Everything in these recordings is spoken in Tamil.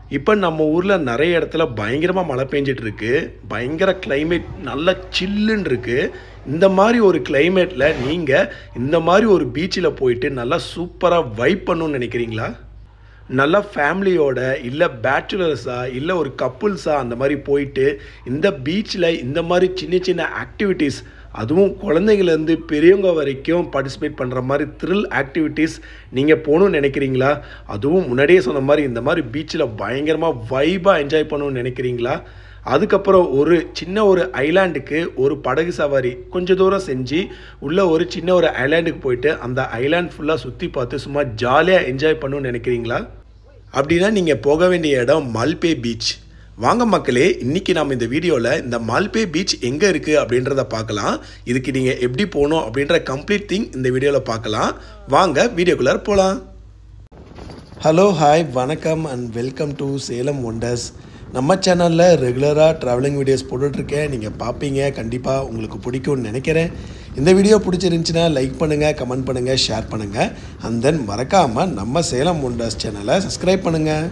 இப்போ நம்ம ஊரில் நிறைய இடத்துல பயங்கரமாக மழை பெஞ்சிட்டு இருக்கு பயங்கர climate நல்லா சில்லுன்னு இருக்கு இந்த மாதிரி ஒரு கிளைமேட்டில் நீங்கள் இந்த மாதிரி ஒரு பீச்சில் போயிட்டு நல்லா சூப்பராக வைப் பண்ணணும்னு நினைக்கிறீங்களா நல்லா ஃபேமிலியோட இல்லை பேச்சுலர்ஸாக இல்லை ஒரு கப்புள்ஸாக அந்த மாதிரி போயிட்டு இந்த பீச்சில் இந்த மாதிரி சின்ன சின்ன ஆக்டிவிட்டீஸ் அதுவும் குழந்தைங்கள்லேருந்து பெரியவங்க வரைக்கும் பார்ட்டிசிபேட் பண்ணுற மாதிரி த்ரில் ஆக்டிவிட்டீஸ் நீங்கள் போகணும்னு நினைக்கிறீங்களா அதுவும் முன்னாடியே சொன்ன மாதிரி இந்த மாதிரி பீச்சில் பயங்கரமாக வைபாக என்ஜாய் பண்ணணும்னு நினைக்கிறீங்களா அதுக்கப்புறம் ஒரு சின்ன ஒரு ஐலாண்டுக்கு ஒரு படகு சவாரி கொஞ்சம் தூரம் செஞ்சு உள்ள ஒரு சின்ன ஒரு ஐலாண்டுக்கு போயிட்டு அந்த ஐலாண்ட் ஃபுல்லாக சுற்றி பார்த்து சும்மா ஜாலியாக என்ஜாய் பண்ணணும்னு நினைக்கிறீங்களா அப்படின்னா நீங்கள் போக வேண்டிய இடம் மால்பே பீச் வாங்க மக்களே இன்னைக்கு நம்ம இந்த வீடியோவில் இந்த மால்பே பீச் எங்கே இருக்குது அப்படின்றத பார்க்கலாம் இதுக்கு நீங்கள் எப்படி போகணும் அப்படின்ற கம்ப்ளீட் திங் இந்த வீடியோவில் பார்க்கலாம் வாங்க வீடியோக்குள்ளார போகலாம் ஹலோ ஹாய் வணக்கம் and welcome to Salem wonders நம்ம சேனலில் ரெகுலராக ட்ராவலிங் வீடியோஸ் போட்டுட்ருக்கேன் நீங்கள் பார்ப்பீங்க கண்டிப்பாக உங்களுக்கு பிடிக்கும்னு நினைக்கிறேன் இந்த வீடியோ பிடிச்சிருந்துச்சின்னா லைக் பண்ணுங்கள் கமெண்ட் பண்ணுங்கள் ஷேர் பண்ணுங்கள் அண்ட் தென் மறக்காமல் நம்ம சேலம் ஒண்டர்ஸ் சேனலை சப்ஸ்கிரைப் பண்ணுங்கள்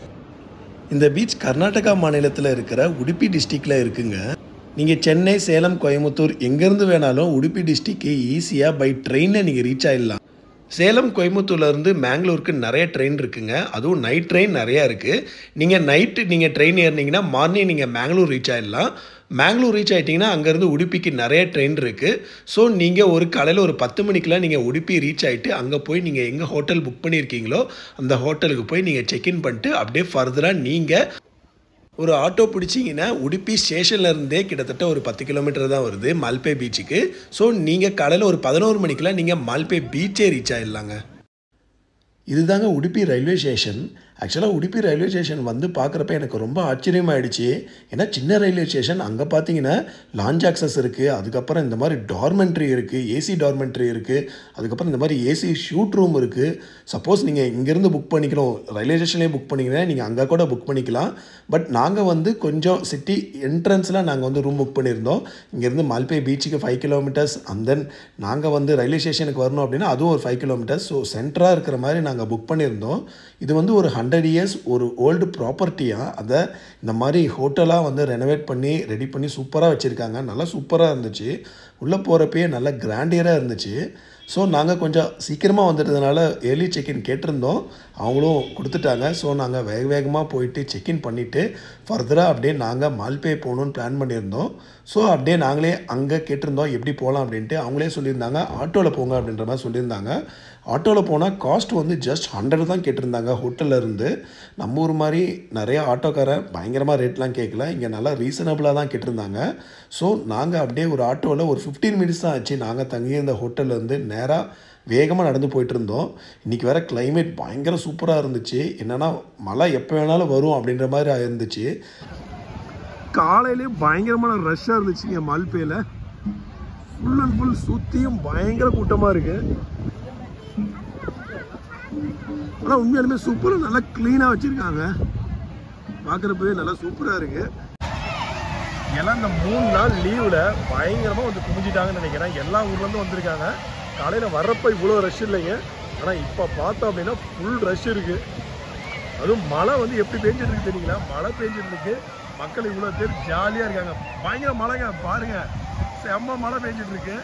இந்த பீச் கர்நாடகா மாநிலத்தில் இருக்கிற உடுப்பி டிஸ்ட்ரிக்டில் இருக்குங்க நீங்கள் சென்னை சேலம் கோயம்புத்தூர் எங்கேருந்து வேணாலும் உடுப்பி டிஸ்ட்ரிக்கு ஈஸியாக பை ட்ரெயினில் நீங்கள் ரீச் ஆகிடலாம் சேலம் கோயம்புத்தூர்லேருந்து மேங்களூருக்கு நிறைய ட்ரெயின் இருக்குங்க அதுவும் நைட் ட்ரெயின் நிறையா இருக்குது நீங்கள் நைட்டு நீங்கள் ட்ரெயின் ஏறினீங்கன்னா மார்னிங் நீங்கள் மேங்களூர் ரீச் ஆகிடலாம் மேங்களூர் ரீச் ஆகிட்டிங்கன்னா அங்கேருந்து உடுப்பிக்கு நிறைய ட்ரெயின் இருக்குது ஸோ நீங்கள் ஒரு காலையில் ஒரு பத்து மணிக்கெலாம் நீங்கள் உடுப்பி ரீச் ஆகிட்டு அங்கே போய் நீங்கள் எங்கே ஹோட்டல் புக் பண்ணியிருக்கீங்களோ அந்த ஹோட்டலுக்கு போய் நீங்கள் செக்இன் பண்ணிட்டு அப்படியே ஃபர்தராக நீங்கள் ஒரு ஆட்டோ பிடிச்சிங்கன்னா உடுப்பி ஸ்டேஷன்ல இருந்தே கிட்டத்தட்ட ஒரு பத்து கிலோமீட்டர் தான் வருது மால்பே பீச்சுக்கு ஸோ நீங்கள் காலையில் ஒரு பதினோரு மணிக்கெலாம் நீங்கள் மால்பே பீச்சே ரீச் ஆகிடலாங்க இதுதாங்க உடுப்பி ரயில்வே ஸ்டேஷன் ஆக்சுவலாக உடுப்பி ரயில்வே ஸ்டேஷன் வந்து பார்க்குறப்ப எனக்கு ரொம்ப ஆச்சரியமாயிடுச்சு ஏன்னா சின்ன ரயில்வே ஸ்டேஷன் அங்கே பார்த்தீங்கன்னா லான்ச் ஆக்சஸ் இருக்குது அதுக்கப்புறம் இந்த மாதிரி டார்மெண்ட்ரி இருக்குது ஏசி டார்மெண்ட்ரி இருக்குது அதுக்கப்புறம் இந்த மாதிரி ஏசி ஷூட் ரூம் இருக்குது சப்போஸ் நீங்கள் இங்கேருந்து புக் பண்ணிக்கணும் ரயில்வே ஸ்டேஷன்லேயே புக் பண்ணிக்கிறேன் நீங்கள் அங்கே கூட புக் பண்ணிக்கலாம் பட் நாங்கள் வந்து கொஞ்சம் சிட்டி என்ட்ரன்ஸில் நாங்கள் வந்து ரூம் புக் பண்ணியிருந்தோம் இங்கேருந்து மால்பே பீச்சுக்கு ஃபைவ் கிலோமீட்டர்ஸ் அண்ட் தென் நாங்கள் வந்து ரயில்வே ஸ்டேஷனுக்கு வரணும் அப்படின்னா அதுவும் ஒரு ஃபைவ் கிலோமீட்டர்ஸ் ஸோ சென்டராக இருக்கிற மாதிரி நாங்கள் புக் பண்ணியிருந்தோம் இது வந்து ஒரு ஹண்ட்ரட் இயர்ஸ் ஒரு ஓல்டு ப்ராப்பர்ட்டியாக அதை இந்த மாதிரி ஹோட்டலாக வந்து ரெனோவேட் பண்ணி ரெடி பண்ணி சூப்பராக வச்சுருக்காங்க நல்லா சூப்பராக இருந்துச்சு உள்ளே போகிறப்பயே நல்லா கிராண்டியராக இருந்துச்சு ஸோ நாங்கள் கொஞ்சம் சீக்கிரமாக வந்துட்டதுனால ஏர்லி செக்இன் கேட்டிருந்தோம் அவங்களும் கொடுத்துட்டாங்க ஸோ நாங்கள் வேக வேகமாக போயிட்டு செக்இன் பண்ணிவிட்டு ஃபர்தராக அப்படியே நாங்கள் மால்பே போகணுன்னு பிளான் பண்ணியிருந்தோம் ஸோ அப்படியே நாங்களே அங்கே கேட்டிருந்தோம் எப்படி போகலாம் அப்படின்ட்டு அவங்களே சொல்லியிருந்தாங்க ஆட்டோவில் போங்க அப்படின்ற மாதிரி சொல்லியிருந்தாங்க ஆட்டோவில் போனால் காஸ்ட் வந்து ஜஸ்ட் ஹண்ட்ரட் தான் கேட்டிருந்தாங்க ஹோட்டலில் இருந்து நம்ம ஊர் மாதிரி நிறைய ஆட்டோக்காரன் பயங்கரமாக ரேட்லாம் கேட்கல இங்கே நல்லா ரீசனபிளாக தான் கேட்டிருந்தாங்க ஸோ நாங்கள் அப்படியே ஒரு ஆட்டோவில் ஒரு ஃபிஃப்டீன் மினிட்ஸ் தான் ஆச்சு நாங்கள் தங்கியிருந்த ஹோட்டல்லேருந்து நேராக வேகமாக நடந்து போயிட்டு இருந்தோம் இன்றைக்கி வேறு climate பயங்கர சூப்பராக இருந்துச்சு என்னென்னா மழை எப்போ வேணாலும் வரும் அப்படின்ற மாதிரி இருந்துச்சு காலையிலேயே பயங்கரமான ரஷ்ஷாக இருந்துச்சுங்க மால்பேயில் ஃபுல் அண்ட் ஃபுல் சுற்றியும் பயங்கர கூட்டமாக இருக்கு ஆனால் உண்மையாலுமே சூப்பராக நல்லா க்ளீனாக வச்சுருக்காங்க பார்க்குறப்பவே நல்லா சூப்பராக இருக்கு எல்லாம் இந்த மூணு நாள் லீவில் பயங்கரமாக வந்து குமிஞ்சிட்டாங்கன்னு நினைக்கிறேன் எல்லா ஊர்லேருந்து வந்திருக்காங்க காலையில் வர்றப்ப இவ்வளோ ரஷ் இல்லைங்க ஆனால் இப்போ பார்த்தோம் அப்படின்னா ஃபுல் ரஷ் இருக்குது அதுவும் மழை வந்து எப்படி பெஞ்சிட்டு இருக்கு தெரியுங்களா மழை பெஞ்சிட்டு இருக்கு மக்கள் இவ்வளோ பேர் ஜாலியாக இருக்காங்க பயங்கர மழைங்க பாருங்க செம்ம மழை பெஞ்சிட்டு இருக்கு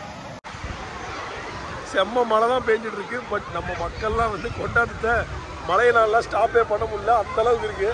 செம்ம மழை தான் பெஞ்சிட்டு இருக்கு பட் நம்ம மக்கள்லாம் வந்து கொண்டாட்டத்தை மழையினாலாம் ஸ்டாப்பே பண்ண முடியல அந்த அளவுக்கு இருக்கு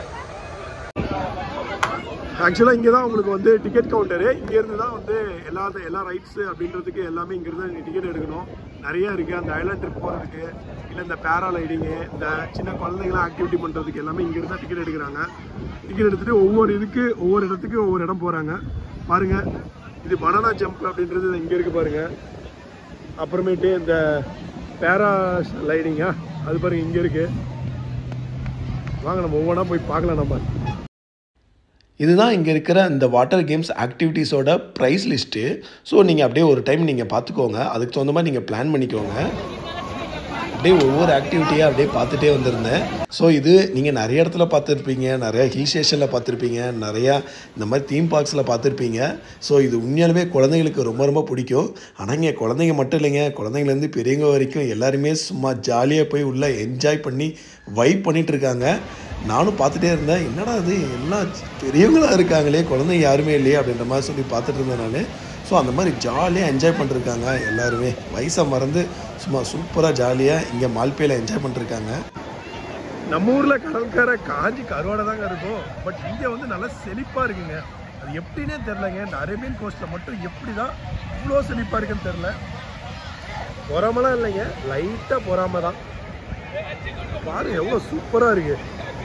ஆக்சுவலாக இங்கே தான் உங்களுக்கு வந்து டிக்கெட் கவுண்டரு இங்கேருந்து தான் வந்து எல்லா எல்லா ரைட்ஸு அப்படின்றதுக்கு எல்லாமே இங்கேருந்து டிக்கெட் எடுக்கணும் நிறைய இருக்குது அந்த ஐலாண்ட் ட்ரிப் போகிறதுக்கு இல்லை இந்த பேராலைடிங்கு இந்த சின்ன குழந்தைங்களாம் ஆக்டிவிட்டி பண்ணுறதுக்கு எல்லாமே இங்கேருந்து தான் டிக்கெட் எடுக்கிறாங்க டிக்கெட் எடுத்துகிட்டு ஒவ்வொரு இதுக்கு ஒவ்வொரு இடத்துக்கு ஒவ்வொரு இடம் போகிறாங்க பாருங்கள் இது பனானா ஜம்ப் அப்படின்றது இங்கே இருக்குது பாருங்கள் அப்புறமேட்டு இந்த பேரா லைடிங்கா அது பாருங்க இங்கே இருக்குது வாங்க நம்ம ஒவ்வொன்றா போய் பார்க்கலாம் நம்ம இதுதான் இங்கே இருக்கிற இந்த வாட்டர் கேம்ஸ் ஆக்டிவிட்டீஸோட ப்ரைஸ் லிஸ்ட்டு ஸோ நீங்கள் அப்படியே ஒரு டைம் நீங்கள் பார்த்துக்கோங்க அதுக்கு தகுந்த மாதிரி நீங்கள் பிளான் பண்ணிக்கோங்க அப்படியே ஒவ்வொரு ஆக்டிவிட்டியாக அப்படியே பார்த்துட்டே வந்திருந்தேன் ஸோ இது நீங்கள் நிறைய இடத்துல பார்த்துருப்பீங்க நிறையா ஹில் ஸ்டேஷனில் பார்த்துருப்பீங்க நிறையா இந்த மாதிரி தீம் பார்க்ஸில் பார்த்துருப்பீங்க ஸோ இது உண்மையாலுமே குழந்தைங்களுக்கு ரொம்ப ரொம்ப பிடிக்கும் ஆனால் இங்கே குழந்தைங்க மட்டும் இல்லைங்க குழந்தைங்கலேருந்து பெரியவங்க வரைக்கும் எல்லாருமே சும்மா ஜாலியாக போய் உள்ளே என்ஜாய் பண்ணி வைப் பண்ணிட்டு இருக்காங்க நானும் பார்த்துட்டே இருந்தேன் என்னடா இது எல்லாம் பெரியவங்களா இருக்காங்களே குழந்தைங்க யாருமே இல்லையே அப்படின்ற மாதிரி சொல்லி பார்த்துட்டு இருந்தேன் நான் ஸோ அந்த மாதிரி ஜாலியாக என்ஜாய் பண்ணிருக்காங்க எல்லாருமே வயசை மறந்து சும்மா சூப்பராக ஜாலியாக இங்கே மால்பேயில் என்ஜாய் பண்ணிருக்காங்க நம்ம ஊர்ல கடற்கரை காஞ்சி கருவாடை தாங்க இருக்கும் பட் இங்க வந்து நல்லா செழிப்பா இருக்குங்க அது எப்படின்னே தெரிலங்க இந்த அரேபியன் கோஸ்ட்ல மட்டும் எப்படிதான் இவ்வளோ செழிப்பா இருக்குன்னு தெரில பொறாமலாம் இல்லைங்க லைட்டா பொறாம தான் பாருங்க எவ்வளோ சூப்பரா இருக்கு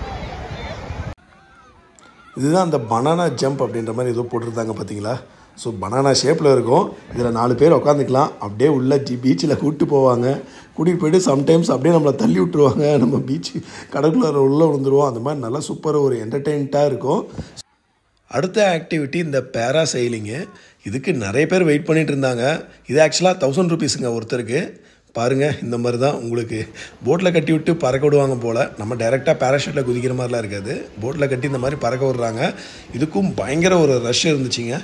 இதுதான் அந்த பனானா ஜம்ப் அப்படின்ற மாதிரி ஏதோ போட்டிருந்தாங்க பார்த்தீங்களா ஸோ பனானா ஷேப்பில் இருக்கும் இதில் நாலு பேர் உட்காந்துக்கலாம் அப்படியே உள்ள ஜி பீச்சில் கூப்பிட்டு போவாங்க கூட்டிகிட்டு போயிட்டு சம்டைம்ஸ் அப்படியே நம்மளை தள்ளி விட்டுருவாங்க நம்ம பீச் கடற்குள்ள உள்ளே விழுந்துருவோம் அந்த மாதிரி நல்லா சூப்பர் ஒரு என்டர்டெயின்ட்டாக இருக்கும் அடுத்த ஆக்டிவிட்டி இந்த பேரா சைலிங்கு இதுக்கு நிறைய பேர் வெயிட் பண்ணிட்டு இருந்தாங்க இது ஆக்சுவலாக தௌசண்ட் ருபீஸுங்க ஒருத்தருக்கு பாருங்கள் இந்த மாதிரி தான் உங்களுக்கு போட்டில் கட்டி விட்டு பறக்க விடுவாங்க போல் நம்ம டைரெக்டாக பேராஷூட்டில் குதிக்கிற மாதிரிலாம் இருக்காது போட்டில் கட்டி இந்த மாதிரி பறக்க விடுறாங்க இதுக்கும் பயங்கர ஒரு ரஷ் இருந்துச்சுங்க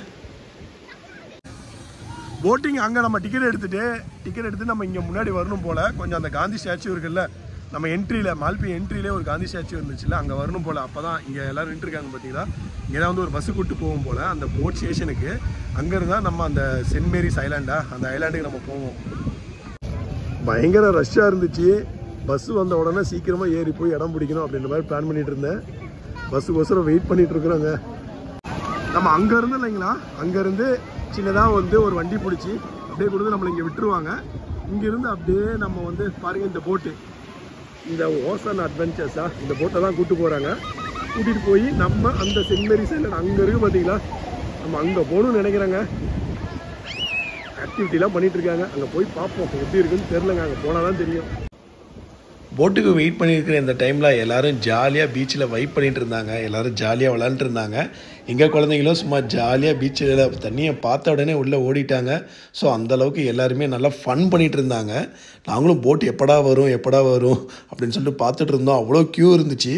போட்டிங் அங்கே நம்ம டிக்கெட் எடுத்துட்டு டிக்கெட் எடுத்து நம்ம இங்கே முன்னாடி வரணும் போல் கொஞ்சம் அந்த காந்தி ஸ்டாச்சு இருக்குல்ல நம்ம என்ட்ரியில் மால்பி என்ட்ரியிலே ஒரு காந்தி ஸ்டாச்சு இருந்துச்சுல்ல அங்கே வரணும் போல் அப்போ தான் இங்கே எல்லோரும் நின்றுருக்காங்க பார்த்தீங்களா இங்கே தான் வந்து ஒரு பஸ்ஸு கூட்டு போவோம் போல் அந்த போட் ஸ்டேஷனுக்கு அங்கேருந்து தான் நம்ம அந்த சென்ட் மேரிஸ் ஐலாண்டா அந்த ஐலாண்டுக்கு நம்ம போவோம் பயங்கர ரஷ்ஷாக இருந்துச்சு பஸ்ஸு வந்த உடனே சீக்கிரமாக ஏறி போய் இடம் பிடிக்கணும் அப்படின்ற மாதிரி பிளான் பண்ணிட்டு இருந்தேன் பஸ்ஸுக்கோசரம் வெயிட் பண்ணிட்டு இருக்கிறோங்க நம்ம அங்கேருந்து இல்லைங்களா அங்கேருந்து சின்னதாக வந்து ஒரு வண்டி பிடிச்சி அப்படியே கொடுத்து நம்மளை இங்கே விட்டுருவாங்க இங்கேருந்து அப்படியே நம்ம வந்து பாருங்க இந்த போட்டு இந்த ஓசன் அட்வென்ச்சர்ஸா இந்த போட்டை தான் கூட்டு போகிறாங்க கூட்டிகிட்டு போய் நம்ம அந்த சென்ட் மேரிஸ் ஐலண்ட் அங்கே இருக்கு பார்த்தீங்களா நம்ம அங்கே போகணும்னு நினைக்கிறேங்க ஆக்டிவிட்டிலாம் பண்ணிட்டு இருக்காங்க அங்கே போய் பார்ப்போம் எப்படி இருக்குன்னு தெரிலங்க அங்கே போனால் தான் தெரியும் போட்டுக்கு வெயிட் பண்ணியிருக்கிற இந்த டைமில் எல்லாரும் ஜாலியாக பீச்சில் வைப் பண்ணிட்டு இருந்தாங்க எல்லாரும் ஜாலியாக விளாண்டுட்டு இருந்தாங்க எங்கள் குழந்தைங்களும் சும்மா ஜாலியாக பீச்சில் தண்ணியை பார்த்த உடனே உள்ளே ஓடிட்டாங்க ஸோ அந்த அளவுக்கு எல்லாருமே நல்லா ஃபன் பண்ணிட்டு இருந்தாங்க நாங்களும் போட் எப்படா வரும் எப்படா வரும் அப்படின்னு சொல்லிட்டு பார்த்துட்டு இருந்தோம் அவ்வளோ க்யூ இருந்துச்சு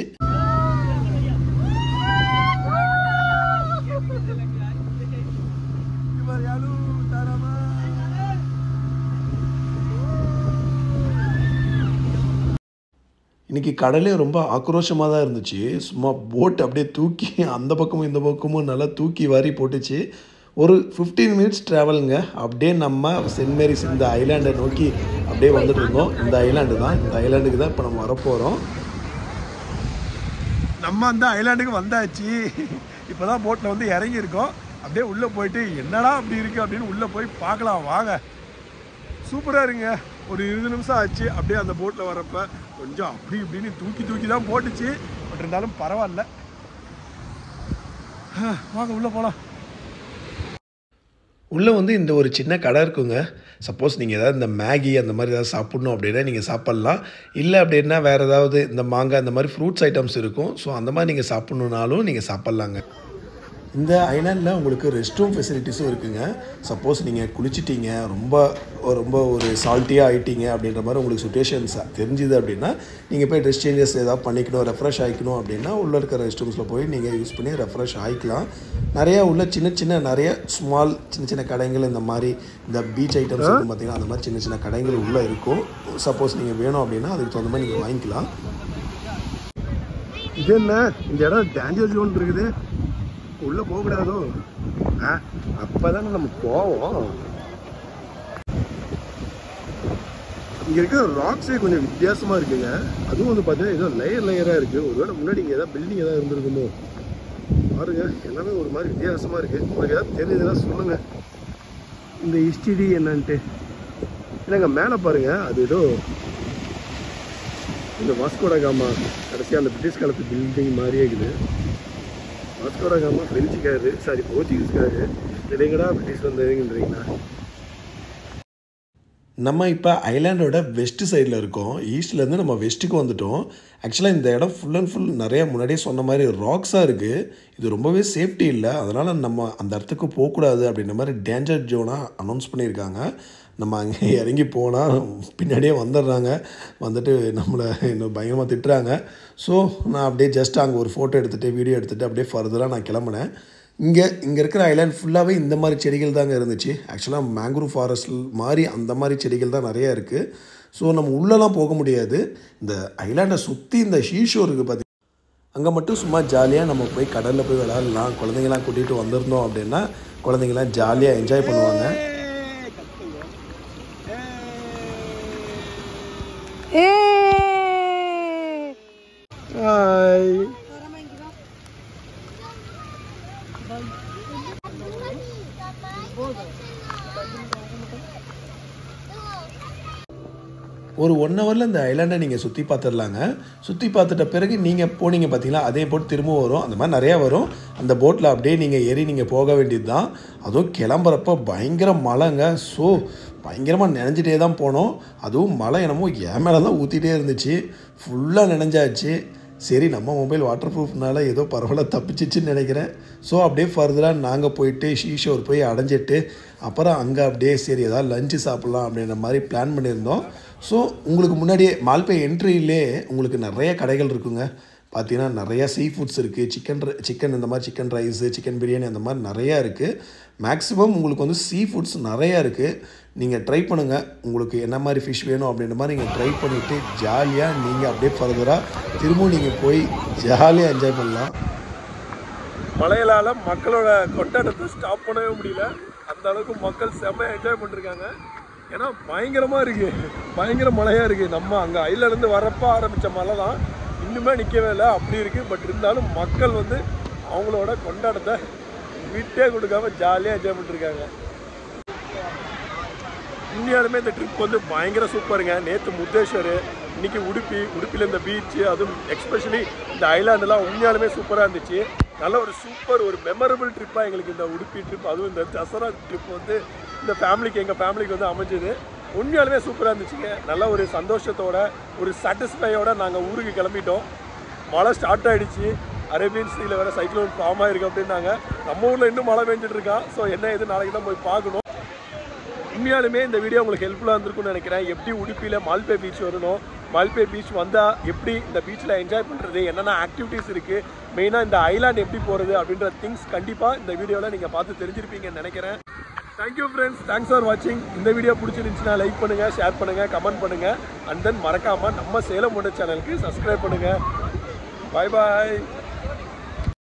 இன்றைக்கி கடலே ரொம்ப ஆக்ரோஷமாக தான் இருந்துச்சு சும்மா போட் அப்படியே தூக்கி அந்த பக்கமும் இந்த பக்கமும் நல்லா தூக்கி வாரி போட்டுச்சு ஒரு ஃபிஃப்டீன் மினிட்ஸ் ட்ராவலுங்க அப்படியே நம்ம சென்ட் மேரிஸ் இந்த ஐலாண்டை நோக்கி அப்படியே வந்துட்டு இருந்தோம் இந்த ஐலாண்டு தான் இந்த ஐலாண்டுக்கு தான் இப்போ நம்ம வரப்போகிறோம் நம்ம அந்த ஐலாண்டுக்கு வந்தாச்சு இப்போ தான் போட்டில் வந்து இறங்கியிருக்கோம் அப்படியே உள்ளே போயிட்டு என்னடா அப்படி இருக்குது அப்படின்னு உள்ளே போய் பார்க்கலாம் வாங்க சூப்பராக இருங்க ஒரு இருபது நிமிஷம் ஆச்சு அப்படியே அந்த போட்டில் வரப்ப கொஞ்சம் அப்படி இப்படின்னு தூக்கி தூக்கி தான் போட்டுச்சு பட் இருந்தாலும் பரவாயில்ல ஆ, வாங்க உள்ளே போகலாம் உள்ளே வந்து இந்த ஒரு சின்ன கடை இருக்குங்க சப்போஸ் நீங்கள் ஏதாவது இந்த மேகி அந்த மாதிரி ஏதாவது சாப்பிட்ணும் அப்படின்னா நீங்கள் சாப்பிட்லாம் இல்லை அப்படின்னா வேறு ஏதாவது இந்த மாங்காய் இந்த மாதிரி ஃப்ரூட்ஸ் ஐட்டம்ஸ் இருக்கும் ஸோ அந்த மாதிரி நீங்கள் சாப்பிட்ணுனாலும் நீங்கள் சாப்பிட்லாங்க இந்த ஐலாண்டில் உங்களுக்கு ரெஸ்ட் ரூம் ஃபெசிலிட்டிஸும் இருக்குங்க சப்போஸ் நீங்கள் குளிச்சிட்டீங்க ரொம்ப ரொம்ப ஒரு சால்ட்டியாக ஆயிட்டீங்க அப்படின்ற மாதிரி உங்களுக்கு சுச்சுவேஷன்ஸ் தெரிஞ்சுது அப்படின்னா நீங்கள் போய் ட்ரெஸ் சேஞ்சஸ் ஏதாவது பண்ணிக்கணும் ரெஃப்ரெஷ் ஆகிக்கணும் அப்படின்னா உள்ளே இருக்கிற ரெஸ்ட் ரூம்ஸில் போய் நீங்கள் யூஸ் பண்ணி ரெஃப்ரெஷ் ஆகிக்கலாம் நிறையா உள்ள சின்ன சின்ன நிறைய ஸ்மால் சின்ன சின்ன கடைகள் இந்த மாதிரி இந்த பீச் ஐட்டம்ஸ் இருக்கும் பார்த்தீங்கன்னா அந்த மாதிரி சின்ன சின்ன கடைகள் உள்ளே இருக்கும் சப்போஸ் நீங்கள் வேணும் அப்படின்னா அதுக்கு தகுந்த மாதிரி நீங்கள் வாங்கிக்கலாம் இது என்ன இந்த இடம் டேஞ்சர் ஜோன் இருக்குது உள்ளே போகக்கூடாதோ ஆ அப்போ தானே நம்ம போவோம் இங்கே இருக்கிற ராக்ஸே கொஞ்சம் வித்தியாசமாக இருக்குங்க அதுவும் வந்து பார்த்தீங்கன்னா ஏதோ லேயர் லேயராக இருக்குது ஒருவேளை முன்னாடி இங்கே ஏதாவது பில்டிங் ஏதாவது இருந்திருக்குமோ பாருங்க எல்லாமே ஒரு மாதிரி வித்தியாசமாக இருக்குது உங்களுக்கு ஏதாவது தெரிஞ்சதுன்னா சொல்லுங்கள் இந்த ஹிஸ்டிடி என்னன்ட்டு இல்லைங்க மேலே பாருங்க அது ஏதோ இந்த வாஸ்கோட காமா கடைசியாக அந்த பிரிட்டிஷ் காலத்து பில்டிங் மாதிரியே இருக்குது வாஸ்கோட காமா பிரெஞ்சுக்காரு சாரி போர்ச்சுகீஸ்காரு இல்லைங்கடா பிரிட்டிஷ் வந்ததுன்றீங்களா நம்ம இப்போ ஐலாண்டோட வெஸ்ட் சைடில் இருக்கோம் ஈஸ்ட்லேருந்து நம்ம வெஸ்ட்டுக்கு வந்துட்டோம் ஆக்சுவலாக இந்த இடம் ஃபுல் அண்ட் ஃபுல் நிறைய முன்னாடியே சொன்ன மாதிரி ராக்ஸாக இருக்குது இது ரொம்பவே சேஃப்டி இல்லை அதனால் நம்ம அந்த இடத்துக்கு போகக்கூடாது அப்படின்ற மாதிரி டேஞ்சர் ஜோனாக அனௌன்ஸ் பண்ணியிருக்காங்க நம்ம அங்கே இறங்கி போனால் பின்னாடியே வந்துடுறாங்க வந்துட்டு நம்மளை இன்னும் பயங்கரமாக திட்டுறாங்க ஸோ நான் அப்படியே ஜஸ்ட் அங்கே ஒரு ஃபோட்டோ எடுத்துகிட்டு வீடியோ எடுத்துகிட்டு அப்படியே ஃபர்தராக நான் கிளம்புனேன் இங்கே இங்கே இருக்கிற ஐலாண்ட் ஃபுல்லாகவே இந்த மாதிரி செடிகள் தாங்க இருந்துச்சு ஆக்சுவலாக மேங்க்ரூவ் ஃபாரஸ்ட் மாதிரி அந்த மாதிரி செடிகள் தான் நிறையா இருக்குது ஸோ நம்ம உள்ளெல்லாம் போக முடியாது இந்த ஐலாண்டை சுற்றி இந்த ஷீஷோ இருக்குது பார்த்தி அங்கே மட்டும் சும்மா ஜாலியாக நம்ம போய் கடலில் போய் விளையாடலாம் குழந்தைங்களாம் கூட்டிகிட்டு வந்திருந்தோம் அப்படின்னா குழந்தைங்களாம் ஜாலியாக என்ஜாய் பண்ணுவாங்க ஏய் ஹாய் ஒரு ஒன் ஹவரில் இந்த ஐலாண்டை நீங்கள் சுற்றி பார்த்துடலாங்க சுற்றி பார்த்துட்ட பிறகு நீங்கள் போனீங்க பார்த்தீங்களா அதே போட் திரும்ப வரும் அந்த மாதிரி நிறையா வரும் அந்த போட்டில் அப்படியே நீங்கள் ஏறி நீங்கள் போக வேண்டியது தான் அதுவும் கிளம்புறப்ப பயங்கர மழைங்க ஸோ பயங்கரமாக நினைஞ்சிட்டே தான் போனோம் அதுவும் மழை என்னமோ என் மேலே தான் ஊற்றிட்டே இருந்துச்சு ஃபுல்லாக நினைஞ்சாச்சு சரி நம்ம மொபைல் வாட்டர் ப்ரூஃப்னால ஏதோ பரவாயில்ல தப்பிச்சிச்சுன்னு நினைக்கிறேன் ஸோ அப்படியே ஃபர்தராக நாங்கள் போயிட்டு ஷீஷோர் போய் அடைஞ்சிட்டு அப்புறம் அங்கே அப்படியே சரி ஏதாவது லஞ்சு சாப்பிட்லாம் அப்படின்ற மாதிரி பிளான் பண்ணியிருந்தோம் ஸோ உங்களுக்கு முன்னாடியே மால்பே என்ட்ரியிலே உங்களுக்கு நிறைய கடைகள் இருக்குங்க பார்த்தீங்கன்னா நிறையா சீ ஃபுட்ஸ் இருக்குது சிக்கன் சிக்கன் இந்த மாதிரி சிக்கன் ரைஸு சிக்கன் பிரியாணி அந்த மாதிரி நிறையா இருக்குது மேக்ஸிமம் உங்களுக்கு வந்து சீ ஃபுட்ஸ் நிறையா இருக்குது நீங்கள் ட்ரை பண்ணுங்கள் உங்களுக்கு என்ன மாதிரி ஃபிஷ் வேணும் அப்படின்ற மாதிரி நீங்கள் ட்ரை பண்ணிவிட்டு ஜாலியாக நீங்கள் அப்படியே ஃபர்தராக திரும்பவும் நீங்கள் போய் ஜாலியாக என்ஜாய் பண்ணலாம் மழையிலால மக்களோட கொண்டாட்டத்தை ஸ்டாப் பண்ணவே முடியல அந்த அளவுக்கு மக்கள் செம்ம என்ஜாய் பண்ணிருக்காங்க ஏன்னா பயங்கரமா இருக்கு பயங்கர மழையா இருக்கு நம்ம அங்க ஐல இருந்து வரப்ப ஆரம்பிச்ச மழை தான் இன்னுமே நிக்கவே இல்லை அப்படி இருக்கு பட் இருந்தாலும் மக்கள் வந்து அவங்களோட கொண்டாட்டத்தை விட்டே கொடுக்காம ஜாலியாக என்ஜாய் பண்ணிருக்காங்க உண்மையாலுமே இந்த ட்ரிப் வந்து பயங்கர சூப்பருங்க நேற்று முத்தேஸ்வர் இன்னைக்கு உடுப்பி உடுப்பியில் இந்த பீச்சு அதுவும் எக்ஸ்பெஷலி இந்த ஐலாண்டெல்லாம் உண்மையாலுமே சூப்பராக இருந்துச்சு நல்ல ஒரு சூப்பர் ஒரு மெமரபிள் ட்ரிப்பாக எங்களுக்கு இந்த உடுப்பி ட்ரிப் அதுவும் இந்த தசரா ட்ரிப் வந்து இந்த ஃபேமிலிக்கு எங்கள் ஃபேமிலிக்கு வந்து அமைஞ்சது உண்மையாலுமே சூப்பராக இருந்துச்சுங்க நல்ல ஒரு சந்தோஷத்தோட ஒரு சாட்டிஸ்ஃபையோட நாங்கள் ஊருக்கு கிளம்பிட்டோம் மழை ஸ்டார்ட் ஆயிடுச்சு அரேபியன் சீல வேற சைக்ளோன் ஃபார்ம் ஆயிருக்கு அப்படின்னாங்க நம்ம ஊரில் இன்னும் மழை பெஞ்சிட்டு இருக்கான் ஸோ என்ன இது நாளைக்கு தான் போய் பார்க்கணும் உண்மையாலுமே இந்த வீடியோ உங்களுக்கு ஹெல்ப்ஃபுல்லாக இருந்திருக்கும்னு நினைக்கிறேன் எப்படி உடுப்பியில் மால்பே பீச் வரணும் மால்பே பீச் வந்தால் எப்படி இந்த பீச்சில் என்ஜாய் பண்ணுறது என்னென்ன ஆக்டிவிட்டீஸ் இருக்குது மெயினாக இந்த ஐலாண்ட் எப்படி போகிறது அப்படின்ற திங்ஸ் கண்டிப்பாக இந்த வீடியோவில் நீங்கள் பார்த்து தெரிஞ்சிருப்பீங்கன்னு நினைக்கிறேன் தேங்க்யூ ஃப்ரெண்ட்ஸ் தேங்க்ஸ் ஃபார் வாட்சிங் இந்த வீடியோ பிடிச்சிருந்துச்சுன்னா லைக் பண்ணுங்கள் ஷேர் பண்ணுங்கள் கமெண்ட் பண்ணுங்கள் அண்ட் தென் மறக்காமல் நம்ம சேலம் ஒன்று சேனலுக்கு சப்ஸ்கிரைப் பண்ணுங்கள் பாய் பாய்